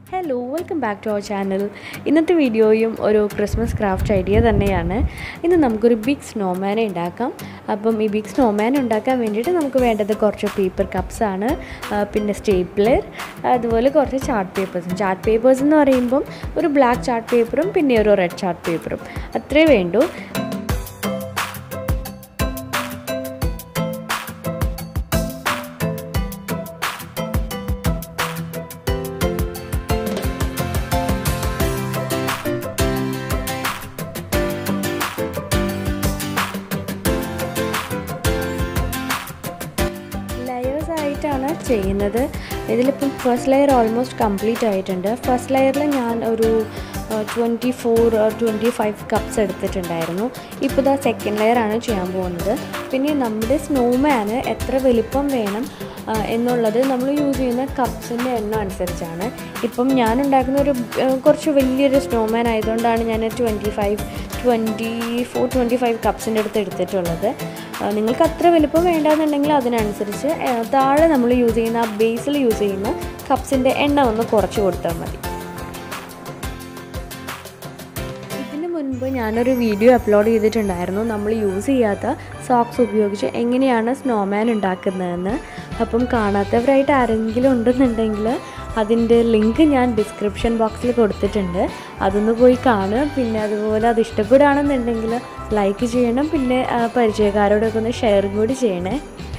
hello welcome back to our channel ഇന്നത്തെ വീഡിയോയും ഒരു ക്രിസ്മസ് ക്രാഫ്റ്റ് ഐഡിയ തന്നെയാണ് ഇന്ന് നമുക്കൊരു ബിഗ് സ്നോമാനെ ഉണ്ടാക്കാം അപ്പം ഈ ബിഗ് സ്നോമാൻ ഉണ്ടാക്കാൻ വേണ്ടിയിട്ട് നമുക്ക് വേണ്ടത് കുറച്ച് പേപ്പർ കപ്സ് ആണ് ആ, പിന്നെ സ്റ്റേപ്ലർ അതുപോലെ കുറച്ച് ചാർട്ട് പേപ്പേഴ്സും ചാർട്ട് പേപ്പേഴ്സ് എന്ന് പറയുമ്പം ഒരു ബ്ലാക്ക് ചാർട്ട് പേപ്പറും പിന്നെ ഒരു റെഡ് ചാർട്ട് പേപ്പറും അത്രേ വേണ്ടൂ ലെയേഴ്സ് ആയിട്ടാണ് ചെയ്യുന്നത് ഇതിലിപ്പം ഫസ്റ്റ് ലെയർ ഓൾമോസ്റ്റ് കംപ്ലീറ്റ് ആയിട്ടുണ്ട് ഫസ്റ്റ് ലെയറിൽ ഞാൻ ഒരു twenty four twenty five cups എടുത്തിട്ടുണ്ടായിരുന്നു ഇപ്പോൾ ഇതാ സെക്കൻഡ് ലെയർ ആണ് ചെയ്യാൻ പോകുന്നത് പിന്നെ നമ്മുടെ സ്നോമാന് എത്ര വലിപ്പം വേണം ആ, എന്നുള്ളത് നമ്മൾ യൂസ് ചെയ്യുന്ന കപ്സിൻ്റെ എണ്ണം അനുസരിച്ചാണ് ഇപ്പം ഞാൻ ഉണ്ടാക്കുന്ന ഒരു ആ, കുറച്ച് വലിയൊരു സ്നോമാൻ ആയതുകൊണ്ടാണ് ഞാൻ twenty five twenty four twenty five കപ്സിൻ്റെ അടുത്ത് എടുത്തിട്ടുള്ളത് ആ, നിങ്ങൾക്ക് അത്ര വലിപ്പം വേണ്ടാന്നുണ്ടെങ്കിൽ അതിനനുസരിച്ച് ആ, താഴെ നമ്മൾ യൂസ് ചെയ്യുന്ന ആ ബേസിൽ യൂസ് ചെയ്യുന്ന കപ്സിൻ്റെ എണ്ണം ഒന്ന് കുറച്ച് കൊടുത്താൽ മതി ഇതിന് മുൻപ് ഞാനൊരു വീഡിയോ അപ്ലോഡ് ചെയ്തിട്ടുണ്ടായിരുന്നു നമ്മൾ യൂസ് ചെയ്യാത്ത സോക്സ് ഉപയോഗിച്ച് എങ്ങനെയാണ് സ്നോമാൻ ഉണ്ടാക്കുന്നതെന്ന് അപ്പം കാണാത്തവരായിട്ട് ആരെങ്കിലും ഉണ്ടെന്നുണ്ടെങ്കിൽ അതിൻ്റെ ലിങ്ക് ഞാൻ ഡിസ്ക്രിപ്ഷൻ ബോക്സിൽ കൊടുത്തിട്ടുണ്ട് അതൊന്ന് പോയി കാണുക പിന്നെ അതുപോലെ അത് ഇഷ്ടപ്പെടുകയാണെന്നുണ്ടെങ്കിൽ ലൈക്ക് ചെയ്യണം പിന്നെ ആ, പരിചയക്കാരോടൊക്കെ ഒന്ന് ഷെയറും കൂടി ചെയ്യണേ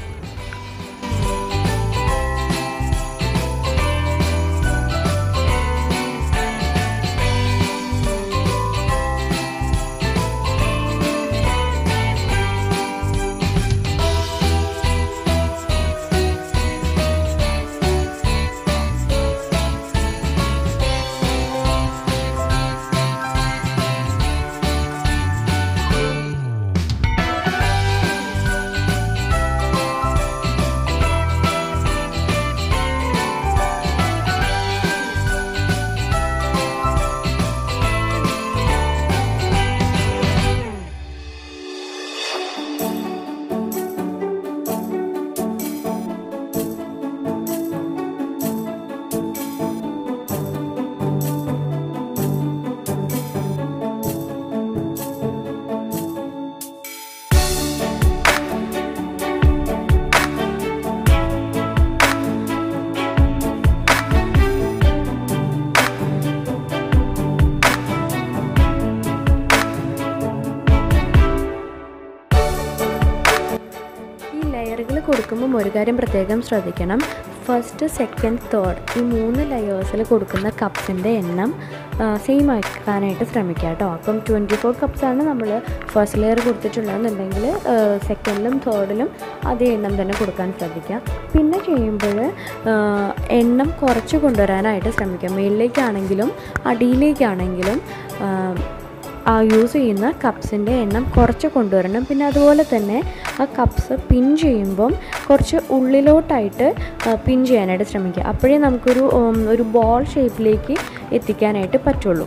ഈ ലെയറുകൾ കൊടുക്കുമ്പം ഒരു കാര്യം പ്രത്യേകം ശ്രദ്ധിക്കണം ഫസ്റ്റ് സെക്കൻഡ് തേർഡ് ഈ മൂന്ന് ലെയേഴ്സിൽ കൊടുക്കുന്ന കപ്സിൻ്റെ എണ്ണം സെയിം ആക്കാനായിട്ട് ശ്രമിക്കുക കേട്ടോ അപ്പം ട്വൻറ്റി ഫോർ കപ്സാണ് നമ്മൾ ഫസ്റ്റ് ലെയർ കൊടുത്തിട്ടുള്ളതെന്നുണ്ടെങ്കിൽ സെക്കൻഡിലും തേർഡിലും അതേ എണ്ണം തന്നെ കൊടുക്കാൻ ശ്രദ്ധിക്കുക പിന്നെ ചെയ്യുമ്പോൾ എണ്ണം കുറച്ച് കൊണ്ടുവരാനായിട്ട് ശ്രമിക്കുക മുകളിലേക്കാണെങ്കിലും അടിയിലേക്കാണെങ്കിലും ആ, ആ യൂസ് ചെയ്യുന്ന കപ്സിൻ്റെ എണ്ണം കുറച്ച് കൊണ്ടുവരണം പിന്നെ അതുപോലെ തന്നെ ആ കപ്സ് പിൻ ചെയ്യുമ്പം കുറച്ച് ഉള്ളിലോട്ടായിട്ട് പിൻ ചെയ്യാനായിട്ട് ശ്രമിക്കുക അപ്പോഴേ നമുക്കൊരു ഉം, ഒരു ബോൾ ഷേപ്പിലേക്ക് എത്തിക്കാനായിട്ട് പറ്റുള്ളൂ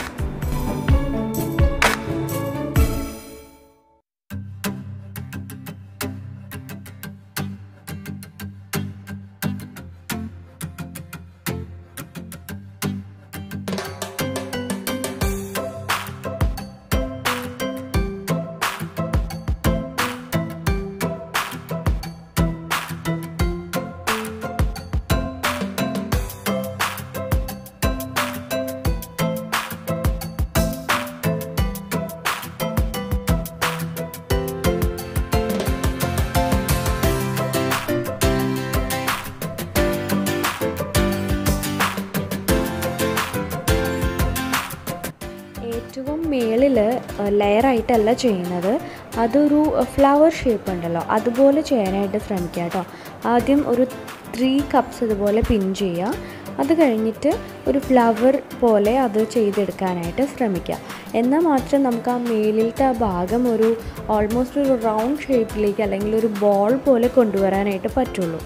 ഏറ്റവും മേളിൽ ലെയറായിട്ടല്ല ചെയ്യുന്നത് അതൊരു ഫ്ലവർ ഷേപ്പ് ഉണ്ടല്ലോ അതുപോലെ ചെയ്യാനായിട്ട് ശ്രമിക്കുക കേട്ടോ ആദ്യം ഒരു ത്രീ കപ്സ് ഇതുപോലെ പിൻ ചെയ്യുക അത് കഴിഞ്ഞിട്ട് ഒരു ഫ്ലവർ പോലെ അത് ചെയ്തെടുക്കാനായിട്ട് ശ്രമിക്കുക എന്നാൽ മാത്രം നമുക്ക് ആ മേലിലത്തെ ആ ഭാഗം ഒരു ഓൾമോസ്റ്റ് ഒരു റൗണ്ട് ഷേപ്പിലേക്ക് അല്ലെങ്കിൽ ഒരു ബോൾ പോലെ കൊണ്ടുവരാനായിട്ട് പറ്റുള്ളൂ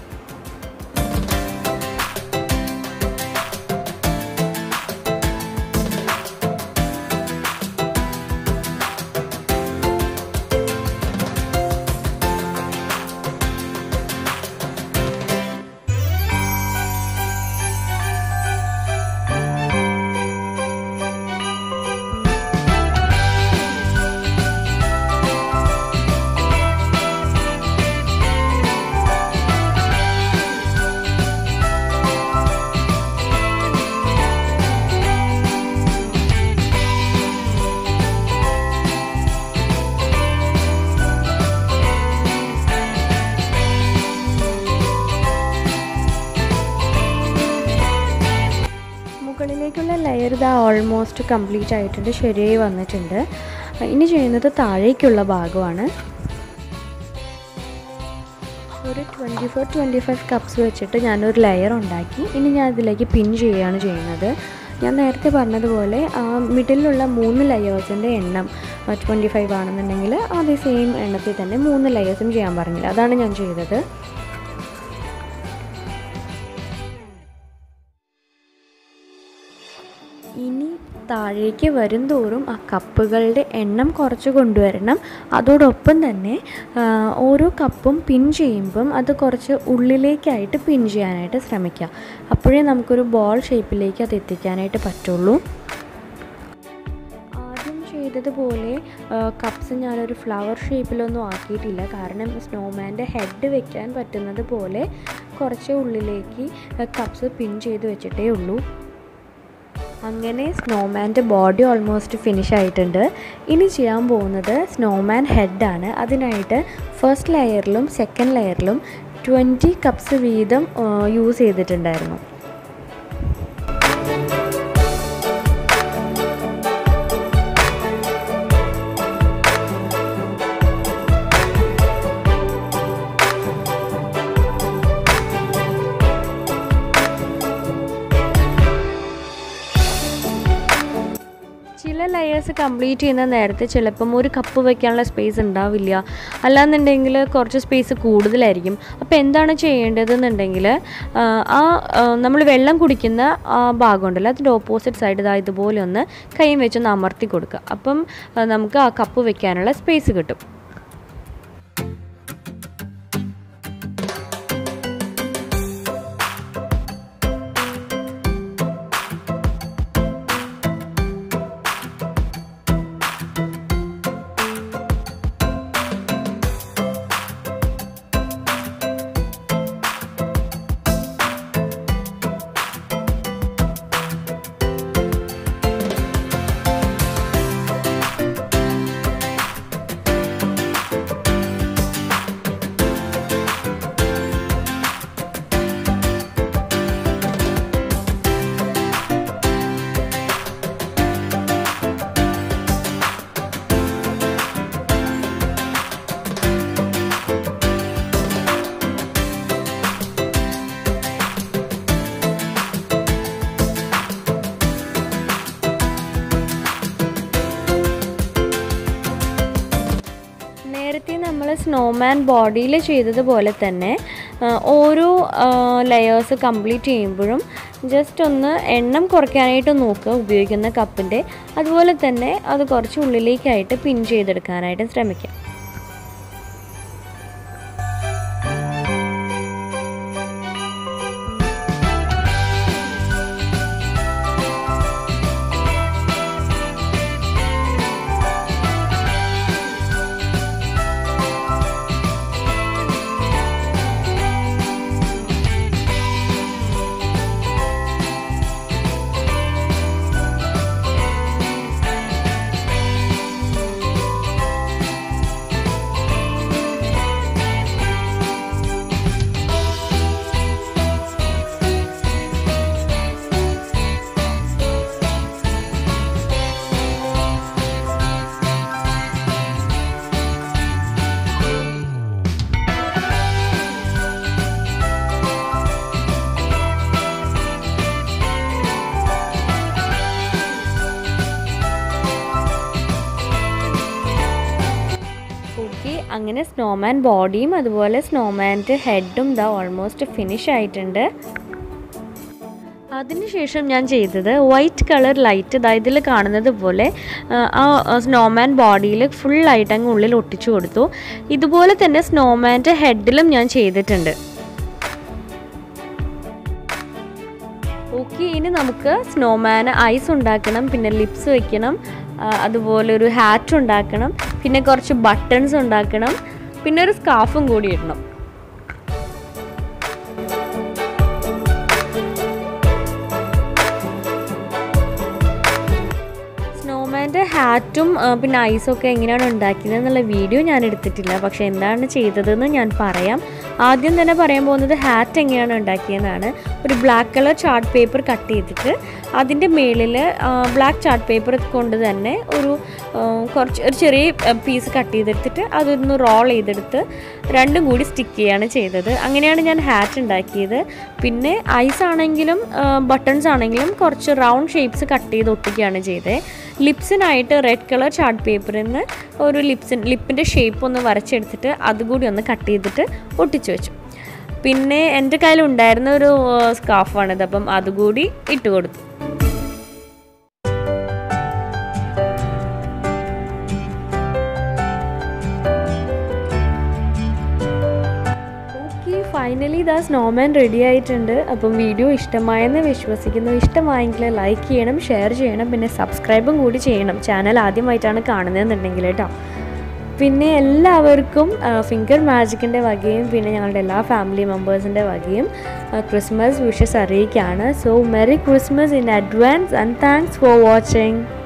മുകളിലേക്കുള്ള ലെയർ ഇതാ ഓൾമോസ്റ്റ് കംപ്ലീറ്റ് ആയിട്ടുണ്ട് ശരിയായി വന്നിട്ടുണ്ട് ഇനി ചെയ്യുന്നത് താഴേക്കുള്ള ഭാഗമാണ് ഒരു twenty four twenty five cups വെച്ചിട്ട് ഞാനൊരു ലെയർ ഉണ്ടാക്കി ഇനി ഞാൻ അതിലേക്ക് പിൻ ചെയ്യുകയാണ് ചെയ്യുന്നത് ഞാൻ നേരത്തെ പറഞ്ഞതുപോലെ ആ മിഡിലുള്ള മൂന്ന് ലെയേഴ്സിൻ്റെ എണ്ണം ട്വൻറ്റി ഫൈവ് ആണെന്നുണ്ടെങ്കിൽ അതേ സെയിം എണ്ണത്തിൽ തന്നെ മൂന്ന് ലെയേഴ്സും ചെയ്യാൻ പറഞ്ഞില്ല അതാണ് ഞാൻ ചെയ്തത് ഇനി താഴേക്ക് വരും തോറും ആ കപ്പുകളുടെ എണ്ണം കുറച്ച് കൊണ്ടുവരണം അതോടൊപ്പം തന്നെ ഓരോ കപ്പും പിൻ ചെയ്യുമ്പം അത് കുറച്ച് ഉള്ളിലേക്കായിട്ട് പിൻ ചെയ്യാനായിട്ട് ശ്രമിക്കുക അപ്പോഴേ നമുക്കൊരു ബോൾ ഷേപ്പിലേക്ക് അത് എത്തിക്കാനായിട്ട് പറ്റുള്ളൂ ആദ്യം ചെയ്തതുപോലെ കപ്സ് ഞാനൊരു ഫ്ലവർ ഷേപ്പിലൊന്നും ആക്കിയിട്ടില്ല കാരണം സ്നോമാൻ്റെ ഹെഡ് വെക്കാൻ പറ്റുന്നത് പോലെ കുറച്ച് ഉള്ളിലേക്ക് കപ്സ് പിൻ ചെയ്ത് വെച്ചിട്ടേ ഉള്ളൂ അങ്ങനെ സ്നോമാൻ്റെ ബോഡി ഓൾമോസ്റ്റ് ഫിനിഷ് ആയിട്ടുണ്ട് ഇനി ചെയ്യാൻ പോകുന്നത് സ്നോമാൻ ഹെഡാണ് അതിനായിട്ട് ഫസ്റ്റ് ലെയറിലും സെക്കൻഡ് ലെയറിലും ട്വൻറ്റി കപ്സ് വീതം യൂസ് ചെയ്തിട്ടുണ്ടായിരുന്നു ചില ലെയേഴ്സ് കംപ്ലീറ്റ് ചെയ്യുന്ന നേരത്തെ ചിലപ്പം ഒരു കപ്പ് വയ്ക്കാനുള്ള സ്പേസ് ഉണ്ടാവില്ല അല്ലാന്നുണ്ടെങ്കിൽ കുറച്ച് സ്പേസ് കൂടുതലായിരിക്കും അപ്പോൾ എന്താണ് ചെയ്യേണ്ടതെന്നുണ്ടെങ്കിൽ ആ നമ്മൾ വെള്ളം കുടിക്കുന്ന ആ ഭാഗമുണ്ടല്ലോ അതിൻ്റെ ഓപ്പോസിറ്റ് സൈഡ് ഇതാ ഇതുപോലെ ഒന്ന് കൈയും വെച്ചൊന്ന് അമർത്തി കൊടുക്കുക അപ്പം നമുക്ക് ആ കപ്പ് വെക്കാനുള്ള സ്പേസ് കിട്ടും നേരത്തെ നമ്മൾ സ്നോമാൻ ബോഡിയിൽ ചെയ്തതുപോലെ തന്നെ ഓരോ ലെയേഴ്സ് കംപ്ലീറ്റ് ചെയ്യുമ്പോഴും ജസ്റ്റ് ഒന്ന് എണ്ണം കുറയ്ക്കാനായിട്ട് നോക്കുക ഉപയോഗിക്കുന്ന കപ്പിൻ്റെ അതുപോലെ തന്നെ അത് കുറച്ച് ഉള്ളിലേക്കായിട്ട് പിൻ ചെയ്തെടുക്കാനായിട്ട് ശ്രമിക്കുക ഓക്കെ അങ്ങനെ സ്നോമാൻ ബോഡിയും അതുപോലെ സ്നോമാൻ്റെ ഹെഡും ഇതാ ഓൾമോസ്റ്റ് ഫിനിഷ് ആയിട്ടുണ്ട് അതിനുശേഷം ഞാൻ ചെയ്തത് വൈറ്റ് കളർ ലൈറ്റ് ഇതാ ഇതിൽ കാണുന്നത് പോലെ ആ സ്നോമാൻ ബോഡിയിൽ ഫുള്ളായിട്ട് അങ്ങ് ഉള്ളിൽ ഒട്ടിച്ചു കൊടുത്തു ഇതുപോലെ തന്നെ സ്നോമാൻ്റെ ഹെഡിലും ഞാൻ ചെയ്തിട്ടുണ്ട് ഓക്കെ ഇനി നമുക്ക് സ്നോമാന് ഐസ് ഉണ്ടാക്കണം പിന്നെ ലിപ്സ് വെക്കണം അതുപോലെ ഒരു ഹാറ്റ് ഉണ്ടാക്കണം പിന്നെ കുറച്ച് ബട്ടൺസ് ഉണ്ടാക്കണം പിന്നെ ഒരു സ്കാർഫും കൂടി ഇടണം സ്നോമാൻ്റെ ഹാറ്റും പിന്നെ ഐസൊക്കെ എങ്ങനെയാണ് ഉണ്ടാക്കിയത് എന്നുള്ള വീഡിയോ ഞാൻ എടുത്തിട്ടില്ല പക്ഷേ എന്താണ് ചെയ്തതെന്ന് ഞാൻ പറയാം ആദ്യം തന്നെ പറയാൻ പോകുന്നത് ഹാറ്റ് എങ്ങനെയാണ് ഉണ്ടാക്കിയതെന്നാണ് ഒരു black colour chart paper cut ചെയ്തിട്ട് അതിൻ്റെ മേളിൽ ബ്ലാക്ക് ചാർട്ട് പേപ്പർ കൊണ്ട് തന്നെ ഒരു ആ, കുറച്ച് ഒരു ചെറിയ പീസ് കട്ട് ചെയ്തെടുത്തിട്ട് അതൊന്ന് റോൾ ചെയ്തെടുത്ത് രണ്ടും കൂടി സ്റ്റിക്ക് ചെയ്യുകയാണ് ചെയ്തത് അങ്ങനെയാണ് ഞാൻ ഹാറ്റ് ഉണ്ടാക്കിയത് പിന്നെ ഐസ് ആണെങ്കിലും ബട്ടൺസ് ആണെങ്കിലും കുറച്ച് റൗണ്ട് ഷേപ്സ് കട്ട് ചെയ്ത് ഒട്ടിക്കുകയാണ് ചെയ്തത് ലിപ്സിനായിട്ട് റെഡ് കളർ ചാർട്ട് പേപ്പറിൽ നിന്ന് ഒരു ലിപ്സിൻ ലിപ്പിൻ്റെ ഷേപ്പ് ഒന്ന് വരച്ചെടുത്തിട്ട് അതുകൂടി ഒന്ന് കട്ട് ചെയ്തിട്ട് ഒട്ടിച്ചു വെച്ചു പിന്നെ എൻ്റെ കയ്യിലുണ്ടായിരുന്ന ഒരു സ്കാർഫാണിത് അപ്പം അതുകൂടി ഇട്ട് കൊടുത്തു ഓക്കെ ഫൈനലി ദാ സ്നോമാൻ റെഡി ആയിട്ടുണ്ട് അപ്പം വീഡിയോ ഇഷ്ടമായെന്ന് വിശ്വസിക്കുന്നു ഇഷ്ടമായെങ്കിൽ ലൈക്ക് ചെയ്യണം ഷെയർ ചെയ്യണം പിന്നെ സബ്സ്ക്രൈബും കൂടി ചെയ്യണം ചാനൽ ആദ്യമായിട്ടാണ് കാണുന്നതെന്നുണ്ടെങ്കിൽ കേട്ടോ പിന്നെ എല്ലാവർക്കും ഫിംഗർ മാജിക്കിൻ്റെ വകയും പിന്നെ ഞങ്ങളുടെ എല്ലാ ഫാമിലി മെമ്പേഴ്സിൻ്റെ വകയും ക്രിസ്മസ് വിഷസ് അറിയിക്കുകയാണ് so merry Christmas in advance and thanks for watching